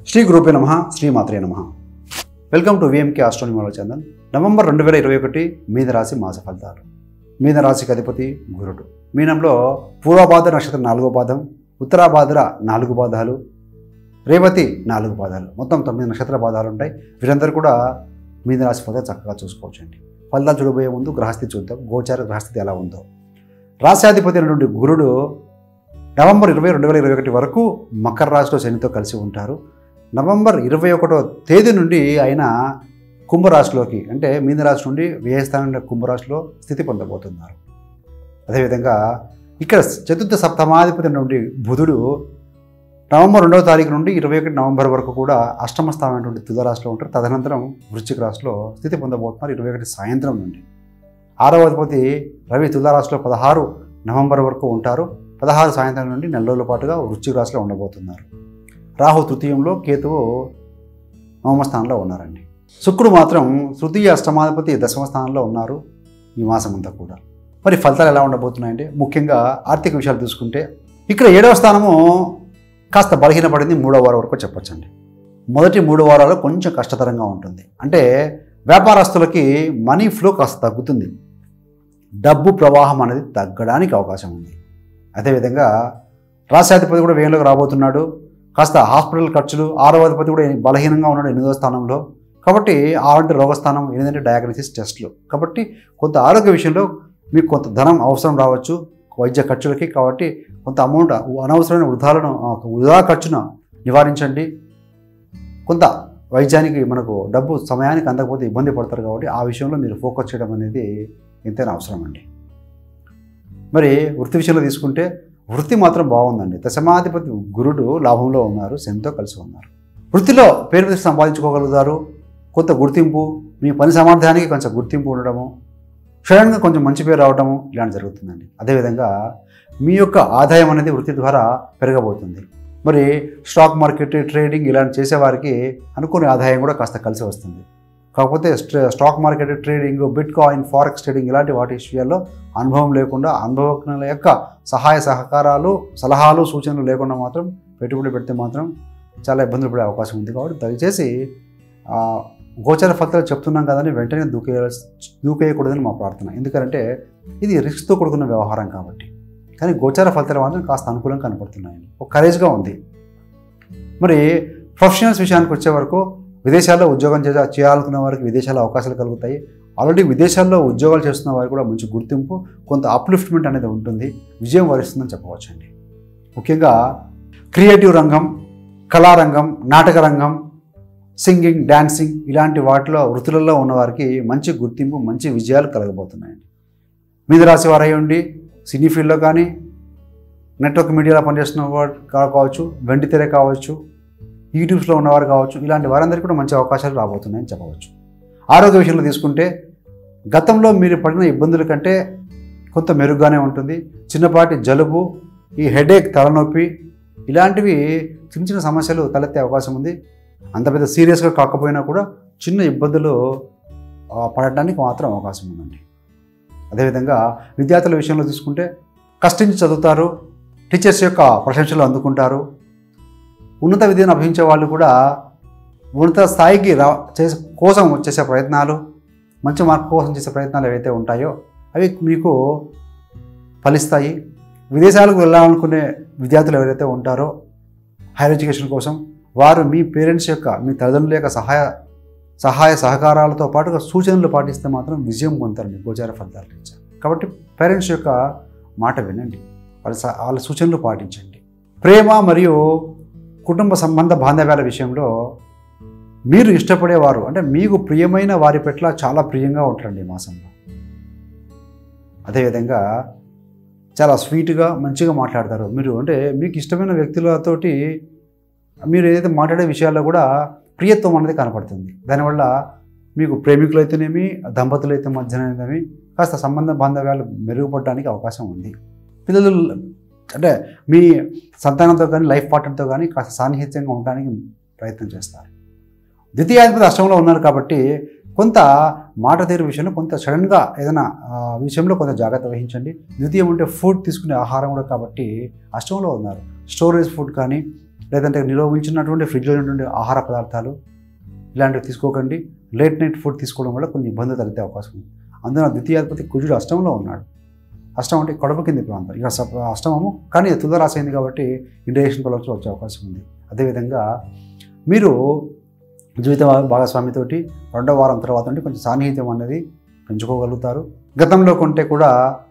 శ్రీ గురుపే నమ శ్రీ మాత్రే నమ వెల్కమ్ టు విఎంకే ఆస్ట్రోనిమాలో చందన్ నవంబర్ రెండు వేల ఇరవై ఒకటి మీన రాశి మాస ఫలితాలు మీన రాశికి అధిపతి గురుడు మీనంలో పూర్వభాద్ర నక్షత్రం నాలుగో పాదం ఉత్తరాభాద్ర నాలుగు పాదాలు రేవతి నాలుగు పాదాలు మొత్తం తొమ్మిది నక్షత్ర పాదాలు ఉంటాయి వీరందరూ కూడా మీన రాశి ఫలితాలు చక్కగా చూసుకోవచ్చండి ఫలితాలు చూడబోయే ముందు గ్రహస్థితి చూద్దాం గోచార గ్రహస్థితి ఎలా ఉందో రాశ్యాధిపతి అయినటువంటి గురుడు నవంబర్ ఇరవై రెండు వేల ఇరవై ఒకటి వరకు మకర రాశిలో శనితో కలిసి ఉంటారు నవంబర్ ఇరవై ఒకటో తేదీ నుండి ఆయన కుంభరాశిలోకి అంటే మీన రాశి నుండి వ్యయస్థానం కుంభరాశిలో స్థితి పొందబోతున్నారు అదేవిధంగా ఇక్కడ చతుర్థ సప్తమాధిపతి నుండి బుధుడు నవంబర్ రెండవ తారీఖు నుండి ఇరవై ఒకటి నవంబర్ వరకు కూడా అష్టమ స్థానమైనటువంటి తులారాశిలో ఉంటారు తదనంతరం వృశ్చిక రాశిలో స్థితి పొందబోతున్నారు ఇరవై ఒకటి సాయంత్రం నుండి ఆరవ అధిపతి రవి తులారాశిలో పదహారు నవంబర్ వరకు ఉంటారు పదహారు సాయంత్రం నుండి నెల రోజుల పాటుగా వృశ్చిక రాశిలో ఉండబోతున్నారు రాహు తృతీయంలో కేతువు నవమ స్థానంలో ఉన్నారండి శుక్రుడు మాత్రం తృతీయ అష్టమాధిపతి దశమ స్థానంలో ఉన్నారు ఈ మాసం అంతా కూడా మరి ఫలితాలు ఎలా ఉండబోతున్నాయంటే ముఖ్యంగా ఆర్థిక విషయాలు చూసుకుంటే ఇక్కడ ఏడవ స్థానము కాస్త బలహీనపడింది మూడో వారం వరకు చెప్పొచ్చండి మొదటి మూడు వారాలు కొంచెం కష్టతరంగా ఉంటుంది అంటే వ్యాపారస్తులకి మనీ ఫ్లో కాస్త తగ్గుతుంది డబ్బు ప్రవాహం అనేది తగ్గడానికి అవకాశం ఉంది అదేవిధంగా రాష్ట్రాధిపతి కూడా వేయంలోకి రాబోతున్నాడు కాస్త హాస్పిటల్ ఖర్చులు ఆరవ అధిపతి కూడా బలహీనంగా ఉన్నాడు ఎనిమిదో స్థానంలో కాబట్టి ఆరంటే రోగస్థానం ఎనిమిదంటే డయాగ్నోసిస్ టెస్ట్లు కాబట్టి కొంత ఆరోగ్య విషయంలో మీకు కొంత ధనం అవసరం రావచ్చు వైద్య ఖర్చులకి కాబట్టి కొంత అమౌంట్ అనవసరమైన వృధాలను ఆ, వృధా ఖర్చును నివారించండి కొంత వైద్యానికి మనకు డబ్బు సమయానికి అందకపోతే ఇబ్బంది పడతారు కాబట్టి ఆ విషయంలో మీరు ఫోకస్ చేయడం అనేది ఎంతైనా అవసరం అండి మరి వృత్తి విషయంలో తీసుకుంటే వృత్తి మాత్రం బాగుందండి దశమాధిపతి గురుడు లాభంలో ఉన్నారు శనితో కలిసి ఉన్నారు వృత్తిలో పేరు ప్రతిష్ట సంపాదించుకోగలుగుతారు కొంత గుర్తింపు మీ పని సామర్థ్యానికి కొంచెం గుర్తింపు ఉండడము సడన్గా కొంచెం మంచి పేరు రావడము ఇలాంటి జరుగుతుందండి అదేవిధంగా మీ యొక్క ఆదాయం అనేది వృత్తి ద్వారా పెరగబోతుంది మరి స్టాక్ మార్కెట్ ట్రేడింగ్ ఇలాంటి చేసేవారికి అనుకునే ఆదాయం కూడా కాస్త కలిసి వస్తుంది కాకపోతే స్ట- stock market trading bitcoin forex trading ఇలాంటి వాటి విషయాల్లో అనుభవం లేకుండా అనుభవజ్ఞుల యొక్క సహాయ సహకారాలు సలహాలు సూచనలు లేకుండా మాత్రం పెట్టుబడి పెడితే మాత్రం చాలా ఇబ్బందులు పడే అవకాశం ఉంది కాబట్టి దయచేసి ఆ, గోచర ఫలితాలు చెప్తున్నాం కదని వెంటనే దూకే దూకేయకూడదని మా ప్రార్థన ఎందుకంటే ఇది రిస్క్తో కూడుకున్న వ్యవహారం కాబట్టి కానీ గోచార ఫలితాలు మాత్రం కాస్త అనుకూలంగా కనపడుతున్నాయండి ఒక కరేజ్గా ఉంది మరి ప్రొఫెషనల్స్ విషయానికి వచ్చే వరకు విదేశాల్లో ఉద్యోగం చేసే చేయాలనుకున్న వారికి విదేశాల్లో అవకాశాలు కలుగుతాయి ఆల్రెడీ విదేశాల్లో ఉద్యోగాలు చేస్తున్న వారికి కూడా మంచి గుర్తింపు కొంత అప్లిఫ్ట్మెంట్ అనేది ఉంటుంది విజయం వరిస్తుందని చెప్పవచ్చండి ముఖ్యంగా క్రియేటివ్ రంగం కళారంగం నాటక రంగం సింగింగ్ డాన్సింగ్ ఇలాంటి వాటిలో వృత్తులలో ఉన్నవారికి మంచి గుర్తింపు మంచి విజయాలు కలగబోతున్నాయండి మీద రాశి వారై ఉండి సినీ ఫీల్డ్లో కానీ నెట్వర్క్ మీడియాలో పనిచేస్తున్న వారు కా- కావచ్చు వెండి తెర కావచ్చు యూట్యూబ్స్లో ఉన్నవారు కావచ్చు ఇలాంటి వారందరికీ కూడా మంచి అవకాశాలు రాబోతున్నాయని చెప్పవచ్చు ఆరోగ్య విషయంలో తీసుకుంటే గతంలో మీరు పడిన ఇబ్బందుల కంటే కొంత మెరుగ్గానే ఉంటుంది చిన్నపాటి జలుబు ఈ హెడేక్ తలనొప్పి ఇలాంటివి చిన్న చిన్న సమస్యలు తలెత్తే అవకాశం ఉంది అంత పెద్ద సీరియస్గా కాకపోయినా కూడా చిన్న ఇబ్బందులు ఆ, పడడానికి మాత్రం అవకాశం ఉందండి అదేవిధంగా విద్యార్థుల విషయంలో తీసుకుంటే కష్టించి చదువుతారు టీచర్స్ యొక్క ప్రశంసలు అందుకుంటారు ఉన్నత విద్యను అభ్యసించే వాళ్ళు కూడా ఉన్నత స్థాయికి రా చేసే కోసం చేసే ప్రయత్నాలు మంచి మార్క్ కోసం చేసే ప్రయత్నాలు ఏవైతే ఉంటాయో అవి మీకు ఫలిస్తాయి విదేశాలకు వెళ్ళాలనుకునే విద్యార్థులు ఎవరైతే ఉంటారో హైయర్ ఎడ్యుకేషన్ కోసం వారు మీ పేరెంట్స్ యొక్క మీ తల్లిదండ్రుల యొక్క సహాయ సహాయ సహకారాలతో పాటుగా సూచనలు పాటిస్తే మాత్రం విజయం పొందుతారండి గోచార ఫలితాలు రీత్యా. కాబట్టి పేరెంట్స్ యొక్క మాట వినండి వాళ్ళ స- వాళ్ళ సూచనలు పాటించండి ప్రేమ మరియు కుటుంబ సంబంధ బాంధవ్యాల విషయంలో మీరు ఇష్టపడేవారు అంటే మీకు ప్రియమైన వారి పట్ల చాలా ప్రియంగా ఉంటారండి ఈ మాసంలో అదేవిధంగా చాలా స్వీట్గా మంచిగా మాట్లాడతారు మీరు అంటే మీకు ఇష్టమైన వ్యక్తులతోటి మీరు ఏదైతే మాట్లాడే విషయాల్లో కూడా ప్రియత్వం అనేది కనపడుతుంది దానివల్ల మీకు ప్రేమికులు అయితేనేమి దంపతులు అయితే మధ్యనేమి కాస్త సంబంధ బాంధవ్యాలు మెరుగుపడడానికి అవకాశం ఉంది పిల్లలు అంటే మీ సంతానంతో కానీ లైఫ్ పార్ట్నర్తో కానీ కాస్త సాన్నిహిత్యంగా ఉండడానికి ప్రయత్నం చేస్తారు ద్వితీయాధిపతి అష్టంలో ఉన్నారు కాబట్టి కొంత మాట తీరు విషయంలో కొంత సడన్గా ఏదైనా ఆ, విషయంలో కొంత జాగ్రత్త వహించండి ద్వితీయం అంటే ఫుడ్ తీసుకునే ఆహారం కూడా కాబట్టి అష్టంలో ఉన్నారు స్టోరేజ్ ఫుడ్ కానీ లేదంటే నిల్వ ఉంచినటువంటి ఫ్రిడ్జ్లో ఉన్నటువంటి ఆహార పదార్థాలు ఇలాంటివి తీసుకోకండి లేట్ నైట్ ఫుడ్ తీసుకోవడం వల్ల కొన్ని ఇబ్బందులు తగ్గే అవకాశం ఉంది అందున ద్వితీయాధిపతి కుజుడు అష్టంలో ఉన్నాడు అష్టం అంటే కడుపు కింది ప్రాంతం ఇక సప- అష్టమము కానీ తుల రాసైంది కాబట్టి ఇండైజెషన్ ప్రాబ్లమ్స్ వచ్చే అవకాశం ఉంది అదేవిధంగా మీరు జీవిత భాగస్వామితోటి రెండో వారం తర్వాత నుండి కొంచెం సాన్నిహిత్యం అనేది పెంచుకోగలుగుతారు గతంలో కొంటే కూడా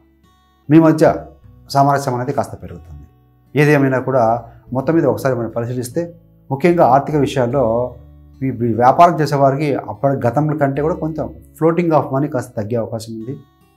మీ మధ్య సామరస్యం అనేది కాస్త పెరుగుతుంది ఏది ఏమైనా కూడా మొత్తం మీద ఒకసారి మనం పరిశీలిస్తే ముఖ్యంగా ఆర్థిక విషయాల్లో ఈ ఈ వ్యాపారం చేసేవారికి అప్పటి గతంలో కంటే కూడా కొంచెం ఫ్లోటింగ్ ఆఫ్ మనీ కాస్త తగ్గే అవకాశం ఉంది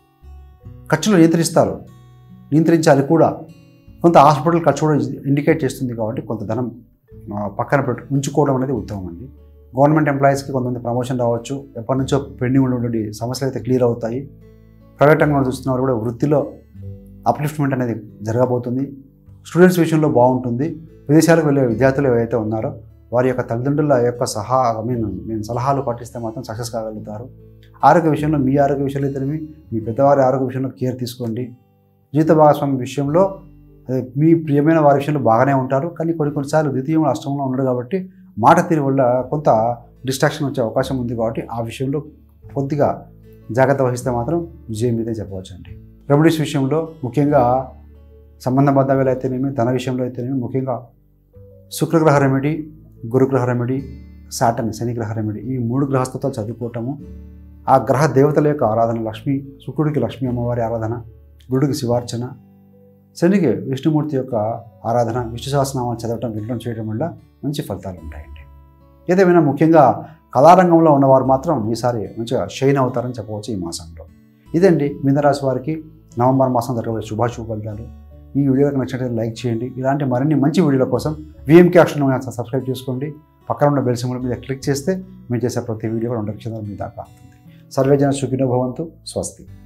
ఖర్చులు నియంత్రిస్తారు నియంత్రించాలి కూడా కొంత హాస్పిటల్ ఖర్చు కూడా ఇండికేట్ చేస్తుంది కాబట్టి కొంత ధనం ఆ, పక్కన పెట్టు ఉంచుకోవడం అనేది ఉత్తమం అండి గవర్నమెంట్ ఎంప్లాయీస్కి కొంతమంది ప్రమోషన్ రావచ్చు ఎప్పటి నుంచో పెండింగ్ ఉన్నటువంటి సమస్యలు అయితే క్లియర్ అవుతాయి ప్రైవేట్ రంగంలో చూస్తున్నవారు కూడా వృత్తిలో అప్లిఫ్ట్మెంట్ అనేది జరగబోతుంది స్టూడెంట్స్ విషయంలో బాగుంటుంది విదేశాలకు వెళ్ళే విద్యార్థులు ఏవైతే ఉన్నారో వారి యొక్క తల్లిదండ్రుల యొక్క సహా ఐ మీన్ మేము సలహాలు పాటిస్తే మాత్రం సక్సెస్ కాగలుగుతారు ఆరోగ్య విషయంలో మీ ఆరోగ్య విషయంలో అయితేనేమి మీ పెద్దవారి ఆరోగ్య విషయంలో కేర్ తీసుకోండి జీవిత భాగస్వామి విషయంలో అదే మీ ప్రియమైన వారి విషయంలో బాగానే ఉంటారు కానీ కొన్ని కొన్నిసార్లు ద్వితీయంలో అష్టంలో ఉన్నాడు కాబట్టి మాట తీరు వల్ల కొంత డిస్ట్రాక్షన్ వచ్చే అవకాశం ఉంది కాబట్టి ఆ విషయంలో కొద్దిగా జాగ్రత్త వహిస్తే మాత్రం విజయం మీదే చెప్పవచ్చు అండి రెమెడీస్ విషయంలో ముఖ్యంగా సంబంధ బాంధవ్యాలు అయితేనేమి ధన విషయంలో అయితేనేమి ముఖ్యంగా శుక్రగ్రహ రెమెడీ గురుగ్రహ రెమెడీ సాటన్ శనిగ్రహ రెమెడీ ఈ మూడు గ్రహస్థతాలు చదువుకోవటము ఆ గ్రహ దేవతల యొక్క ఆరాధన లక్ష్మి శుక్రుడికి లక్ష్మీ అమ్మవారి ఆరాధన గురుడికి శివార్చన శనికి విష్ణుమూర్తి యొక్క ఆరాధన విష్ణు సహస్రనామాలు చదవటం వినడం చేయడం వల్ల మంచి ఫలితాలు ఉంటాయండి ఏదేమైనా ముఖ్యంగా కళారంగంలో ఉన్నవారు మాత్రం ఈసారి మంచిగా షైన్ అవుతారని చెప్పవచ్చు ఈ మాసంలో ఇదండి మీనరాశి వారికి నవంబర్ మాసం జరగబోయే శుభాశుభ ఫలితాలు ఈ వీడియోకి నచ్చినట్లయితే లైక్ చేయండి ఇలాంటి మరిన్ని మంచి వీడియోల కోసం విఎంకే అక్షరం సబ్స్క్రైబ్ చేసుకోండి పక్కన ఉన్న బెల్ సింబల్ మీద క్లిక్ చేస్తే మేము చేసే ప్రతి వీడియో కూడా నోటిఫికేషన్ మీ దాకా వస్తుంది సర్వేజన సుఖినో భవంతు స్వస్తి